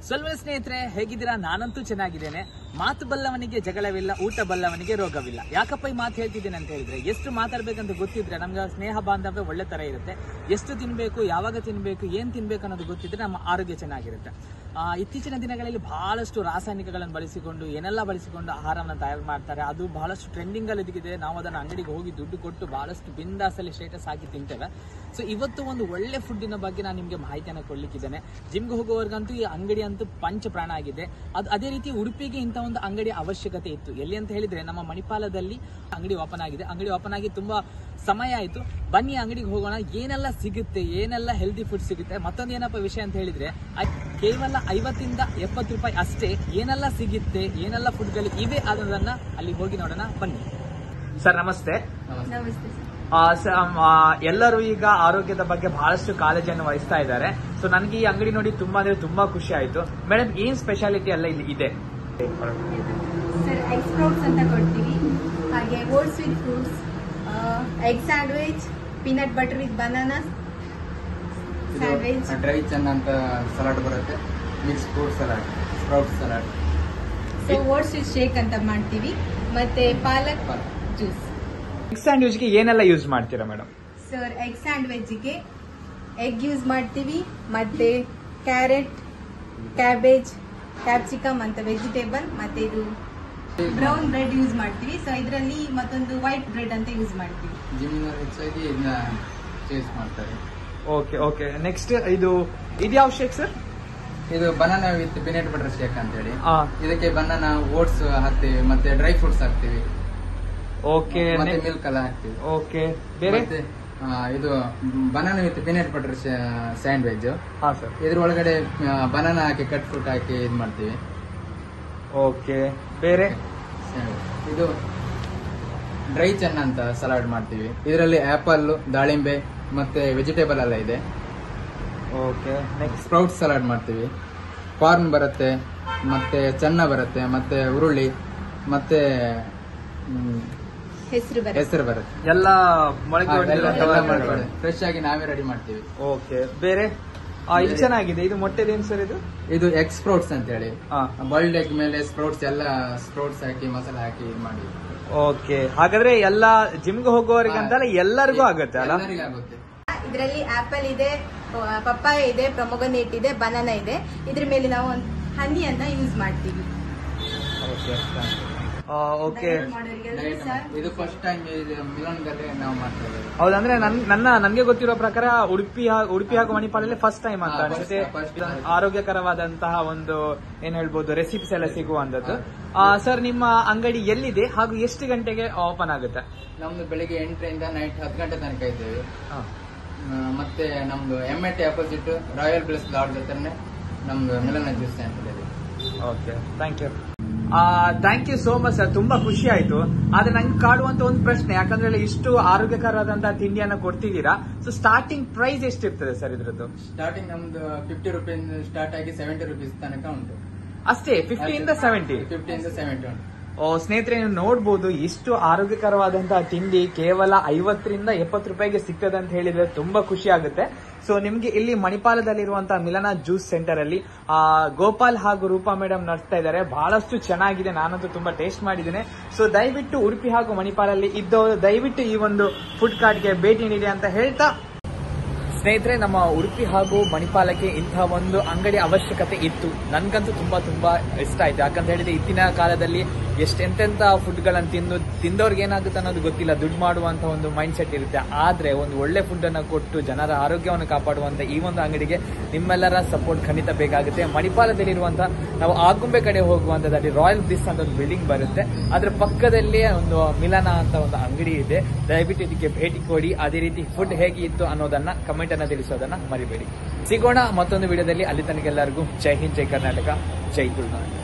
ಸ್ವಲ್ಪ ಸ್ನೇಹಿತರೆ ಹೇಗಿದ್ದೀರಾ ನಾನಂತೂ ಚೆನ್ನಾಗಿದ್ದೇನೆ ಮಾತು ಬಲ್ಲವನಿಗೆ ಜಗಳವಿಲ್ಲ ಊಟ ಬಲ್ಲವನಿಗೆ ರೋಗವಿಲ್ಲ ಯಾಕಪ್ಪ ಈ ಮಾತು ಹೇಳ್ತಿದ್ದೇನೆ ಅಂತ ಹೇಳಿದ್ರೆ ಎಷ್ಟು ಮಾತಾಡ್ಬೇಕಂತ ಗೊತ್ತಿದ್ರೆ ನಮ್ಗೆ ಸ್ನೇಹ ಬಾಂಧವ್ಯ ಒಳ್ಳೆ ತರ ಇರುತ್ತೆ ಎಷ್ಟು ತಿನ್ಬೇಕು ಯಾವಾಗ ತಿನ್ಬೇಕು ಏನ್ ತಿನ್ಬೇಕು ಅನ್ನೋದು ಗೊತ್ತಿದ್ರೆ ನಮ್ಮ ಆರೋಗ್ಯ ಚೆನ್ನಾಗಿರುತ್ತೆ ಆ, ಇತ್ತೀಚಿನ ದಿನಗಳಲ್ಲಿ ಬಹಳಷ್ಟು ರಾಸಾಯನಿಕಗಳನ್ನು ಬಳಸಿಕೊಂಡು ಏನೆಲ್ಲ ಬಳಸಿಕೊಂಡು ಆಹಾರವನ್ನು ತಯಾರು ಮಾಡ್ತಾರೆ ಅದು ಬಹಳಷ್ಟು ಟ್ರೆಂಡಿಂಗ್ ಅಲ್ಲಿ ಇದೆ ನಾವು ಅದನ್ನ ಅಂಗಡಿಗೆ ಹೋಗಿ ದುಡ್ಡು ಕೊಟ್ಟು ಬಹಳಷ್ಟು ಬಿಂದಾಸಲ್ಲಿ ಸ್ಟೇಟಸ್ ಹಾಕಿ ತಿಂತೇವೆ ಸೊ ಇವತ್ತು ಒಂದು ಒಳ್ಳೆ ಫುಡ್ಡಿನ ಬಗ್ಗೆ ನಾನು ನಿಮಗೆ ಮಾಹಿತಿಯನ್ನು ಕೊಡ್ಲಿಕ್ಕಿದ್ದೇನೆ ಜಿಮ್ಗೆ ಹೋಗೋವರ್ಗಂತೂ ಈ ಅಂಗಡಿ ಅಂತೂ ಪಂಚ ಪ್ರಾಣ ಆಗಿದೆ ಅದು ಅದೇ ರೀತಿ ಉಡುಪಿಗೆ ಇಂಥ ಒಂದು ಅಂಗಡಿ ಅವಶ್ಯಕತೆ ಇತ್ತು ಎಲ್ಲಿ ಅಂತ ಹೇಳಿದ್ರೆ ನಮ್ಮ ಮಣಿಪಾಲದಲ್ಲಿ ಅಂಗಡಿ ಓಪನ್ ಆಗಿದೆ ಅಂಗಡಿ ಓಪನ್ ಆಗಿ ತುಂಬಾ ಸಮಯ ಆಯಿತು ಬನ್ನಿ ಅಂಗಡಿಗೆ ಹೋಗೋಣ ಏನೆಲ್ಲ ಸಿಗುತ್ತೆ ಏನೆಲ್ಲ ಹೆಲ್ದಿ ಫುಡ್ ಸಿಗುತ್ತೆ ಮತ್ತೊಂದು ಏನಪ್ಪ ವಿಷಯ ಅಂತ ಹೇಳಿದ್ರೆ ಐ- ಕೇವಲ ಐವತ್ತಿಂದ ಎಪ್ಪತ್ತು ರೂಪಾಯಿ ಅಷ್ಟೇ ಏನೆಲ್ಲ ಸಿಗುತ್ತೆ ಏನೆಲ್ಲ ಫುಡ್ಗಳು ಇವೆ ಅನ್ನೋದನ್ನ ಅಲ್ಲಿ ಹೋಗಿ ನೋಡೋಣ ಬನ್ನಿ ಸರ್ ನಮಸ್ತೆ ನಮಸ್ತೆ ಸರ್ ಆ, ಸ- ಆ, ಎಲ್ಲರೂ ಈಗ ಆರೋಗ್ಯದ ಬಗ್ಗೆ ಬಹಳಷ್ಟು ಕಾಳಜಿಯನ್ನು ವಹಿಸ್ತಾ ಇದ್ದಾರೆ ಸೊ ನನಗೆ ಈ ಅಂಗಡಿ ನೋಡಿ ತುಂಬಾ ಅಂದ್ರೆ ತುಂಬಾ ಖುಷಿ ಆಯ್ತು ಮೇಡಮ್ ಏನ್ ಸ್ಪೆಷಾಲಿಟಿ ಎಲ್ಲ ಇಲ್ಲಿ ಇದೆ ಸರ್ ಎಗ್ ಸ್ಪ್ರೌಟ್ಸ್ ಅಂತ ಕೊಡ್ತೀವಿ ಹಾಗೆ oats with fruits egg sandwich peanut butter with bananas sandwich dry chana ಅಂತ ಸಲಾಡ್ ಬರುತ್ತೆ mix fruit salad sprout salad so oats with shake ಅಂತ ಮಾಡ್ತೀವಿ ಮತ್ತೆ ಪಾಲಕ್ ಜ್ಯೂಸ್ ಎಗ್ ಸ್ಯಾಂಡ್ವಿಚ್ಗೆ ಏನೆಲ್ಲ ಯೂಸ್ ಮಾಡ್ತೀರಾ ಮೇಡಮ್ ಸರ್ ಎಗ್ ಸ್ಯಾಂಡ್ವಿಚ್ಗೆ ಎಗ್ ಯೂಸ್ ಮಾಡ್ತೀವಿ ಮತ್ತೆ ಕ್ಯಾರೆಟ್ ಕ್ಯಾಬೇಜ್ ಕ್ಯಾಪ್ಸಿಕಮ್ ಅಂತ ವೆಜಿಟೇಬಲ್ ಮತ್ತೆ ಇದು ಬ್ರೌನ್ ಬ್ರೆಡ್ ಯೂಸ್ ಮಾಡ್ತೀವಿ ಸೊ ಇದರಲ್ಲಿ ಮತ್ತೊಂದು ವೈಟ್ ಬ್ರೆಡ್ ಅಂತ ಯೂಸ್ ಮಾಡ್ತೀವಿ ಜಿಮ್ನ ಹೆಚ್ಚಾಗಿ ಇದನ್ನ ಚೇಸ್ ಮಾಡ್ತಾರೆ ಓಕೆ ಓಕೆ ನೆಕ್ಸ್ಟ್ ಇದು ಇದ್ಯಾವ ಶೇಕ್ ಸರ್ ಇದು banana with peanut butter shake ಅಂತ ಹೇಳಿ ಆ ಇದಕ್ಕೆ ಬನಾನಾ ಓಟ್ಸ್ ಹಾಕ್ತೀವಿ ಮತ್ತೆ ಡ್ರೈ ಫ್ರೂಟ್ಸ್ ಹಾಕ್ತೀವಿ ಓಕೆ ಮತ್ತೆ ಮಿಲ್ಕ್ ಎಲ್ಲ ಹಾಕ್ತೀವಿ ಓಕೆ ಬೇರೆ ಮತ್ತೆ ಆ, ಇದು banana with peanut butter sandwich ಹಾ ಸರ್ ಇದ್ರ ಒಳಗಡೆ ಬನಾನಾ ಹಾಕಿ ಕಟ್ ಫ್ರೂಟ್ ಹಾಕಿ ಇದು ಮಾಡ್ತೀವಿ ಓಕೆ ಬೇರೆ ಇದು ಡ್ರೈ ಚೆನ್ನ ಅಂತ ಸಲಾಡ್ ಮಾಡ್ತೀವಿ ಇದರಲ್ಲಿ ಆಪಲ್ ದಾಳಿಂಬೆ ಮತ್ತೆ ವೆಜಿಟೇಬಲ್ ಎಲ್ಲ ಇದೆ ಓಕೆ ನೆಕ್ಸ್ಟ್ ಸ್ಪ್ರೌಟ್ ಸಲಾಡ್ ಮಾಡ್ತೀವಿ ಕಾರ್ನ್ ಬರುತ್ತೆ ಮತ್ತೆ ಚೆನ್ನ ಬರುತ್ತೆ ಮತ್ತೆ ಉರುಳಿ ಮತ್ತೆ ಹೆಸರು ಬರುತ್ತೆ ಹೆಸರು ಬರುತ್ತೆ ಎಲ್ಲ ಮೊಳಕೆ ಹೊಡೆದಿರೋ ಫ್ರೆಶ್ ಆಗಿ ನಾವೇ ರೆಡಿ ಮಾಡ್ತೀವಿ ಓಕೆ ಬೇರೆ ಆ, ಇದು ಚೆನ್ನಾಗಿದೆ ಇದು ಮೊಟ್ಟೆದೇನು ಸರ್ ಇದು ಇದು ಎಗ್ ಸ್ಪ್ರೌಟ್ಸ್ ಅಂತ ಹೇಳಿ ಹಾ ಬಾಯ್ಲ್ಡ್ ಎಗ್ ಮೇಲೆ ಸ್ಪ್ರೌಟ್ಸ್ ಎಲ್ಲ ಸ್ಪ್ರೌಟ್ಸ್ ಹಾಕಿ ಮಸಾಲೆ ಹಾಕಿ ಇದು ಮಾಡಿ ಓಕೆ ಹಾಗಾದ್ರೆ ಎಲ್ಲ ಜಿಮ್ಗೆ ಹೋಗೋರಿಗೆ ಅಂತಲ್ಲ ಎಲ್ಲರಿಗೂ ಆಗುತ್ತೆ ಅಲ್ಲ ಎಲ್ಲರಿಗೂ ಆಗುತ್ತೆ ಇದರಲ್ಲಿ ಆಪಲ್ ಇದೆ ಪಪ್ಪಾಯ ಇದೆ ಪ್ರೊಮೊಗನೇಟ್ ಇದೆ ಬನಾನಾ ಇದೆ ಇದ್ರ ಮೇಲೆ ನಾವು ಒಂದು ಹನಿ ಅಂತ ಯೂಸ್ ಮಾಡ್ತೀವಿ ಓಕೆ Diet ಮಾಡೋರಿಗೆಲ್ಲ ಸರ್ ಇದು ಫಸ್ಟ್ ಟೈಮ್ ಮಿಲನ್ದಲ್ಲಿ ನಾವು ಮಾಡ್ತಾ ಇದ್ದೀವಿ ಹೌದಂದ್ರೆ ನನ್ ನನ್ನ ನನ್ಗೆ ಗೊತ್ತಿರೋ ಪ್ರಕಾರ ಉಡುಪಿ ಹಾ- ಉಡುಪಿ ಹಾಗೂ ಮಣಿಪಾಲಲ್ಲಿ ಫಸ್ಟ್ ಟೈಮ್ ಅಂತ ಹಾ, ಅನ್ಸುತ್ತೆ first- first time. ಆರೋಗ್ಯಕರವಾದಂತಹ ಒಂದು ಏನ್ ಹೇಳ್ಬೋದು ರೆಸಿಪೀಸ್ ಎಲ್ಲ ಸಿಗುವಂತದ್ದು ಸರ್ ನಿಮ್ಮ ಅಂಗಡಿ ಎಲ್ಲಿದೆ ಹಾಗೂ ಎಷ್ಟು ಗಂಟೆಗೆ ಓಪನ್ ಆಗುತ್ತೆ ನಮ್ದು ಬೆಳಿಗ್ಗೆ ಎಂಟರಿಂದ ನೈಟ್ ಹತ್ತು ಗಂಟೆ ತನಕ ಇದ್ದೇವೆ ಹಾ. ಆ, ಮತ್ತೆ ನಮ್ದು M A T opposite royal place lodge ಹತ್ರನೇ ನಮ್ದು ಮಿಲನ ಜ್ಯೂಸ್ ಸೆಂಟರ್ ಇದೆ okay thank you thank you so much sir ತುಂಬಾ ಖುಷಿ ಆಯ್ತು ಆದ್ರೆ ನಂಗೆ ಕಾಡುವಂತ ಒಂದು ಪ್ರಶ್ನೆ ಯಾಕಂದ್ರೆ ಇಲ್ಲಿ ಇಷ್ಟು ಆರೋಗ್ಯಕರವಾದಂತಹ ತಿಂಡಿಯನ್ನ ಕೊಡ್ತಿದ್ದೀರಾ ಸೊ ಸ್ಟಾರ್ಟಿಂಗ್ ಪ್ರೈಸ್ ಎಷ್ಟಿರ್ತದೆ ಸರ್ ಇದ್ರದ್ದು ಸ್ಟಾರ್ಟಿಂಗ್ ನಮ್ದು ಫಿಫ್ಟಿ ರುಪೀಸ್ ಸ್ಟಾರ್ಟ್ ಆಗಿ ಸೆವೆಂಟಿ ರುಪೀಸ್ ತನಕ ಉಂಟು ಅಷ್ಟೇ ಫಿಫ್ಟಿ ಇಂದ ಸೆವೆಂಟಿ ಫಿಫ್ಟಿ ಇಂದ ಸೆವೆಂಟಿ ಉಂಟು ಓ ಸ್ನೇಹಿತರೆ ನೀವು ನೋಡ್ಬೋದು ಇಷ್ಟು ಆರೋಗ್ಯಕರವಾದಂತಹ ತಿಂಡಿ ಕೇವಲ ಐವತ್ತರಿಂದ ಎಪ್ಪತ್ತು ರೂಪಾಯಿಗೆ ಸಿಗ್ತದೆ ಅಂತ ಹೇಳಿದ್ರೆ ತುಂಬಾ ಖುಷಿ ಆಗುತ್ತೆ ಸೊ ನಿಮ್ಗೆ ಇಲ್ಲಿ ಮಣಿಪಾಲದಲ್ಲಿರುವಂತಹ ಮಿಲನ ಜ್ಯೂಸ್ ಸೆಂಟರ್ ಅಲ್ಲಿ ಆ, ಗೋಪಾಲ್ ಹಾಗೂ ರೂಪಾ ಮೇಡಮ್ ನಡೆಸ್ತಾ ಇದ್ದಾರೆ ಬಹಳಷ್ಟು ಚೆನ್ನಾಗಿದೆ ನಾನಂತೂ ತುಂಬಾ ಟೇಸ್ಟ್ ಮಾಡಿದ್ದೇನೆ ಸೊ ದಯವಿಟ್ಟು ಉಡುಪಿ ಹಾಗೂ ಮಣಿಪಾಲಲ್ಲಿ ಇದ್ದವರು ದಯವಿಟ್ಟು ಈ ಒಂದು ಫುಡ್ ಕಾರ್ಟ್ಗೆ ಭೇಟಿ ನೀಡಿ ಅಂತ ಹೇಳ್ತಾ ಸ್ನೇಹಿತರೆ ನಮ್ಮ ಉಡುಪಿ ಹಾಗೂ ಮಣಿಪಾಲಕ್ಕೆ ಇಂತಹ ಒಂದು ಅಂಗಡಿ ಅವಶ್ಯಕತೆ ಇತ್ತು ನನ್ಗಂತೂ ತುಂಬಾ ತುಂಬಾ ಇಷ್ಟ ಆಯ್ತು ಯಾಕಂತ ಹೇಳಿದ್ರೆ ಇತ್ತಿನ ಕಾಲದಲ್ಲಿ ಎಷ್ಟೆಂತೆಂತ ಫುಡ್ಗಳನ್ನು ತಿಂದು ತಿಂದವ್ರಿಗೆ ಏನಾಗುತ್ತೆ ಅನ್ನೋದು ಗೊತ್ತಿಲ್ಲ ದುಡ್ಡು ಮಾಡುವಂತ ಒಂದು ಮೈಂಡ್ ಸೆಟ್ ಇರುತ್ತೆ ಆದ್ರೆ ಒಂದು ಒಳ್ಳೆ ಫುಡ್ ಅನ್ನು ಕೊಟ್ಟು ಜನರ ಆರೋಗ್ಯವನ್ನು ಕಾಪಾಡುವಂತ ಈ ಒಂದು ಅಂಗಡಿಗೆ ನಿಮ್ಮೆಲ್ಲರ ಸಪೋರ್ಟ್ ಖಂಡಿತ ಬೇಕಾಗುತ್ತೆ ಮಣಿಪಾಲದಲ್ಲಿರುವಂತಹ ನಾವು ಆಗುಂಬೆ ಕಡೆ ಹೋಗುವಂತದಲ್ಲಿ ರಾಯಲ್ ಬ್ಲಿಸ್ ಅಂತ ಒಂದು ಬಿಲ್ಡಿಂಗ್ ಬರುತ್ತೆ ಅದ್ರ ಪಕ್ಕದಲ್ಲೇ ಒಂದು ಮಿಲನ ಅಂತ ಒಂದು ಅಂಗಡಿ ಇದೆ ದಯವಿಟ್ಟು ಇದಕ್ಕೆ ಭೇಟಿ ಕೊಡಿ ಅದೇ ರೀತಿ ಫುಡ್ ಹೇಗೆ ಇತ್ತು ಅನ್ನೋದನ್ನ ಕಮೆಂಟ್ ಅನ್ನ ತಿಳಿಸೋದನ್ನ ಮರಿಬೇಡಿ ಸಿಗೋಣ ಮತ್ತೊಂದು ವಿಡಿಯೋದಲ್ಲಿ ಅಲ್ಲಿ ತನಕ ಎಲ್ಲರಿಗೂ ಜೈ ಹಿಂದ್ ಜೈ ಕರ್ನಾಟಕ ಜೈ ತುಳುನಾಡು